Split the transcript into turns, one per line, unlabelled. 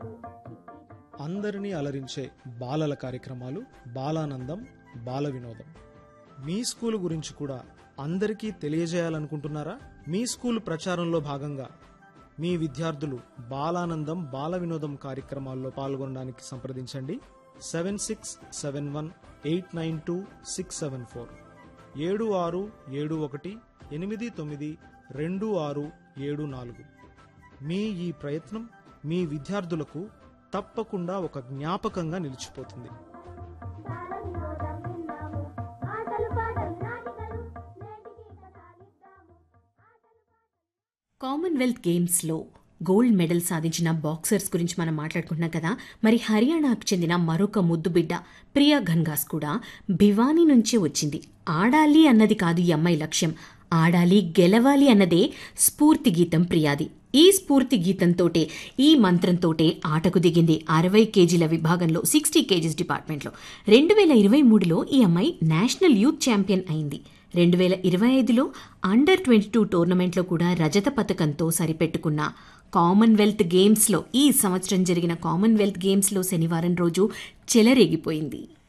అందరినీ అలరించే బాలల కార్యక్రమాలు బాలానందం బాల వినోదం మీ స్కూల్ గురించి కూడా అందరికీ తెలియజేయాలనుకుంటున్నారా మీ స్కూల్ ప్రచారంలో భాగంగా మీ విద్యార్థులు బాలానందం బాల వినోదం కార్యక్రమాల్లో పాల్గొనడానికి సంప్రదించండి seven six seven one eight nine two six seven four ఏడు ఆరు ఏడు ఒకటి ఎనిమిది తొమ్మిది రెండు ఆరు ఏడు నాలుగు మీ ఈ ప్రయత్నం మీ విద్యార్థులకు తప్పకుండా ఒక జ్ఞాపకంగా నిలిచిపోతుంది
బాల వినోదం విన్నాము ఆటలు పాటలు నాటికలు నేటికి కథాలిద్దాము
కామన్వెల్త్ గేమ్స్లో గోల్డ్ మెడల్ సాధించిన బాక్సర్స్ గురించి మనం మాట్లాడుకుంటున్నాం కదా మరి హర్యానాకు చెందిన మరొక ముద్దుబిడ్డ ప్రియా ఘన్గాస్ కూడా భివానీ నుంచే వచ్చింది ఆడాలి అన్నది కాదు ఈ అమ్మాయి లక్ష్యం ఆడాలి గెలవాలి అన్నదే స్ఫూర్తి గీతం ప్రియాది ఈ స్ఫూర్తి గీతంతోటే ఈ మంత్రంతోటే ఆటకు దిగింది అరవై కేజీల విభాగంలో సిక్స్టీ కేజీస్ డిపార్ట్మెంట్లో రెండు వేల ఇరవై మూడులో ఈ అమ్మాయి నేషనల్ యూత్ ఛాంపియన్ అయింది రెండు వేల ఇరవై ఐదులో అండర్ ట్వంటీ టూ టోర్నమెంట్లో కూడా రజత పథకంతో సరిపెట్టుకున్న కామన్వెల్త్ గేమ్స్లో ఈ సంవత్సరం జరిగిన కామన్వెల్త్ గేమ్స్లో శనివారం రోజు చెలరేగిపోయింది